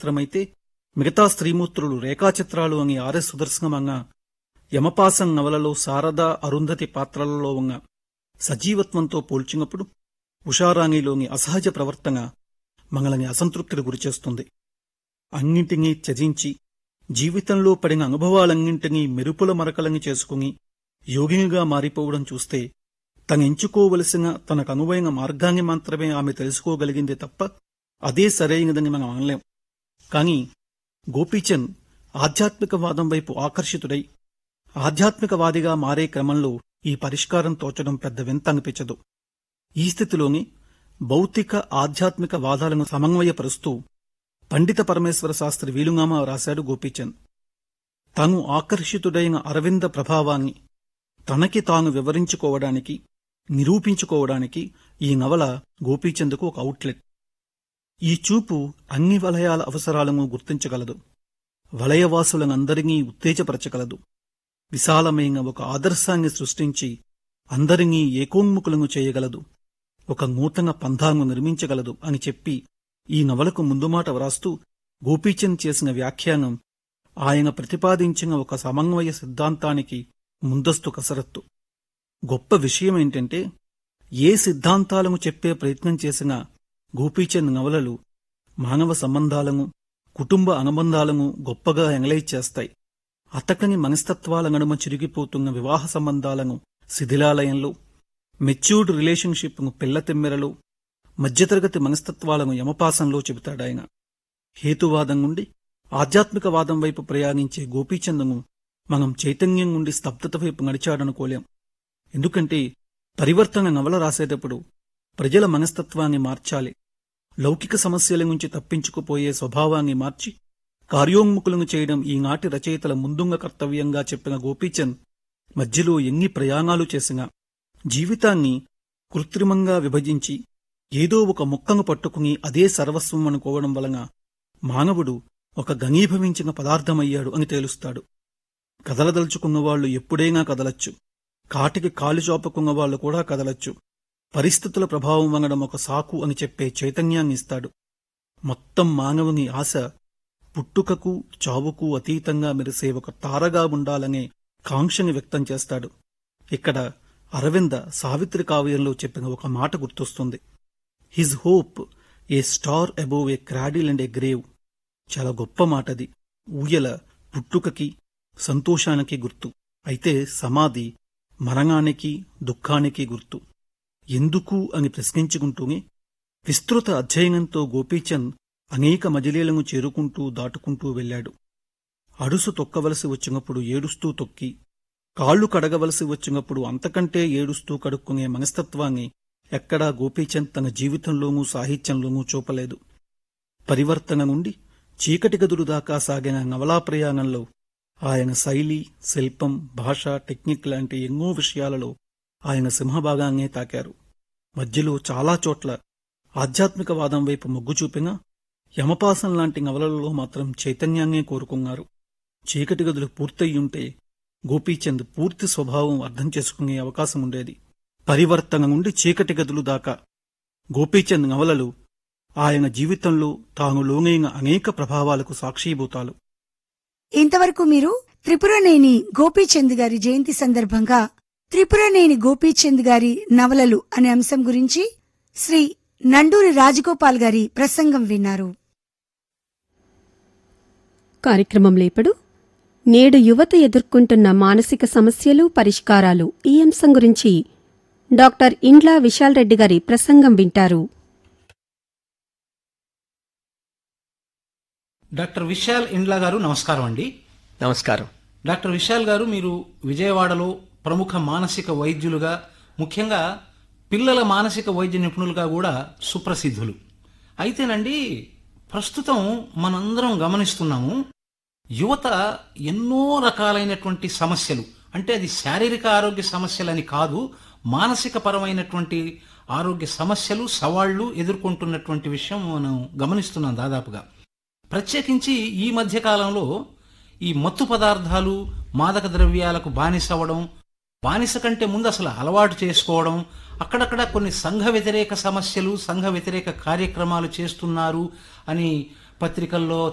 చిత్రమైతే మిగతా స్త్రీమూర్తులు రేఖాచిత్రాలు అని ఆర్ఎస్ సుదర్శనమంగా యమపాసం నవలలో శారద అరుంధతి పాత్రలలో ఉన్న సజీవత్వంతో పోల్చినప్పుడు ఉషారాణిలోని అసహజ ప్రవర్తన మనల్ని అసంతృప్తికి గురిచేస్తుంది అన్నింటినీ త్యజించి జీవితంలో పడిన అనుభవాలన్నింటినీ మెరుపుల మరకలని చేసుకుని యోగినిగా మారిపోవడం చూస్తే తను ఎంచుకోవలసిన తనకు అనువైన మార్గాన్ని మాత్రమే ఆమె తెలుసుకోగలిగిందే తప్ప అదే సరైనదని మనం అనలేం కాని గోపీచంద్ ఆధ్యాత్మికవాదం వైపు ఆకర్షితుడై ఆధ్యాత్మికవాదిగా మారే క్రమంలో ఈ పరిష్కారం తోచడం పెద్ద వింత అనిపించదు ఈ స్థితిలోని భౌతిక ఆధ్యాత్మిక వాదాలను సమన్వయపరుస్తూ పండిత పరమేశ్వర శాస్త్రి వీలునామా రాశాడు గోపీచంద్ తాను ఆకర్షితుడైన అరవింద ప్రభావాన్ని తనకి తాను వివరించుకోవడానికి నిరూపించుకోవడానికి ఈ నవల గోపీచంద్కు ఒక అవుట్లెట్ ఈ చూపు అన్ని వలయాల అవసరాలను గుర్తించగలదు వలయవాసులనందరినీ ఉత్తేజపరచగలదు విశాలమైన ఒక ఆదర్శాన్ని సృష్టించి అందరినీ ఏకోన్ముఖులను చేయగలదు ఒక నూతన పంథాను నిర్మించగలదు అని చెప్పి ఈ నవలకు ముందుమాట వ్రాస్తూ గోపీచంద్ చేసిన వ్యాఖ్యానం ఆయన ప్రతిపాదించిన ఒక సమన్వయ సిద్ధాంతానికి ముందస్తు కసరత్తు గొప్ప విషయమేంటంటే ఏ సిద్ధాంతాలను చెప్పే ప్రయత్నం చేసినా గోపీచంద్ నవలలు మానవ సంబంధాలను కుటుంబ అనుబంధాలను గొప్పగా ఎంగలైజ్ చేస్తాయి అతకని మనస్తత్వాల నడుమ చిరిగిపోతున్న వివాహ సంబంధాలను శిథిలాలయంలో మెచ్యూర్డ్ రిలేషన్షిప్ను పిల్లతిమ్మెరలో మధ్యతరగతి మనస్తత్వాలను యమపాసంలో చెబుతాడాయన హేతువాదం నుండి ఆధ్యాత్మికవాదం వైపు ప్రయాణించే గోపీచందను మనం చైతన్యం నుండి స్తబ్దత వైపు నడిచాడనుకోలేం ఎందుకంటే పరివర్తన నవల రాసేటప్పుడు ప్రజల మనస్తత్వాన్ని మార్చాలి లౌకిక సమస్యల నుంచి తప్పించుకుపోయే స్వభావాన్ని మార్చి కార్యోన్ముఖులను చేయడం ఈనాటి రచయితల ముందుంగ కర్తవ్యంగా చెప్పిన గోపీచంద్ మధ్యలో ఎన్ని ప్రయాణాలు చేసినా జీవితాన్ని కృత్రిమంగా విభజించి ఏదో ఒక ముక్కను పట్టుకుని అదే సర్వస్వం అనుకోవడం వలన మానవుడు ఒక ఘనీభవించిన పదార్థమయ్యాడు అని తేలుస్తాడు కదలదలుచుకున్నవాళ్లు ఎప్పుడైనా కదలచ్చు కాటికి కాలు చాపుకున్న వాళ్ళు కూడా కదలచ్చు పరిస్థితుల ప్రభావం వనడం ఒక సాకు అని చెప్పే చైతన్యాన్ని ఇస్తాడు మొత్తం మానవుని ఆశ పుట్టుకకు చావుకు అతీతంగా మెరిసే ఒక తారగా ఉండాలనే కాంక్షని వ్యక్తం చేస్తాడు ఇక్కడ అరవింద సావిత్రి కావ్యంలో చెప్పిన ఒక మాట గుర్తొస్తుంది his hope a star above a cradle and a grave చాలా గొప్ప మాటది ఊయల పుట్టుకకి సంతోషానికి గుర్తు అయితే సమాధి మరణానికి దుఃఖానికి గుర్తు ఎందుకు అని ప్రశ్నించుకుంటూనే విస్తృత అధ్యయనంతో గోపీచంద్ అనేక మజిలీలను చేరుకుంటూ దాటుకుంటూ వెళ్ళాడు అడుసు తొక్కవలసి వచ్చినప్పుడు ఏడుస్తూ తొక్కి కాళ్లు కడగవలసి వచ్చినప్పుడు అంతకంటే ఏడుస్తూ కడుక్కునే మనస్తత్వాన్ని ఎక్కడా గోపీచంద్ తన జీవితంలోనూ సాహిత్యంలోనూ చూపలేదు పరివర్తన నుండి చీకటి గదులు దాకా సాగిన నవలా ప్రయాణంలో ఆయన శైలి శిల్పం భాష టెక్నిక్ లాంటి ఎన్నో విషయాలలో ఆయన సింహభాగాన్నే తాకారు మధ్యలో చాలా చోట్ల ఆధ్యాత్మికవాదం వైపు మొగ్గు చూపినా యమపాసం లాంటి నవలలలో మాత్రం చైతన్యాన్నే కోరుకున్నారు చీకటి గదులు పూర్తయ్యుంటే గోపీచంద్ పూర్తి స్వభావం అర్థం చేసుకునే అవకాశం ఉండేది పరివర్తన నుండి చీకటి గదులు దాకా గోపీచంద్ నవలలు ఆయన జీవితంలో తాను లోనైన అనేక ప్రభావాలకు సాక్షీభూతాలు ఇంతవరకు మీరు త్రిపురనేని గోపీచంద్ గారి జయంతి సందర్భంగా త్రిపురనేని గోపీచంద్ గారి నవలలు అనే అంశం గురించి శ్రీ నండూరి రాజగోపాల్ గారి ప్రసంగం విన్నారు కార్యక్రమంలో ఇప్పుడు నేడు యువత ఎదుర్కొంటున్న మానసిక సమస్యలు పరిష్కారాలు ఈ అంశం గురించి డాక్టర్ ఇండ్లా విశాల్ రెడ్డి గారి ప్రసంగం వింటారు డాక్టర్ విశాల్ ఇండ్లా గారు నమస్కారం అండి నమస్కారం డాక్టర్ విశాల్ గారు మీరు విజయవాడలో ప్రముఖ మానసిక వైద్యులుగా ముఖ్యంగా పిల్లల మానసిక వైద్య నిపుణులుగా కూడా సుప్రసిద్ధులు అయితేనండి ప్రస్తుతం మనందరం గమనిస్తున్నాము యువత ఎన్నో రకాలైనటువంటి సమస్యలు అంటే అది శారీరక ఆరోగ్య సమస్యలని కాదు మానసిక పరమైనటువంటి ఆరోగ్య సమస్యలు సవాళ్లు ఎదుర్కొంటున్నటువంటి విషయం మనం గమనిస్తున్నాం దాదాపుగా ప్రత్యేకించి ఈ మధ్య కాలంలో ఈ మత్తు పదార్థాలు మాదక ద్రవ్యాలకు బానిస అవ్వడం బానిస కంటే ముందు అసలు అలవాటు చేసుకోవడం అక్కడక్కడ కొన్ని సంఘ వ్యతిరేక సమస్యలు సంఘ వ్యతిరేక కార్యక్రమాలు చేస్తున్నారు అని పత్రికల్లో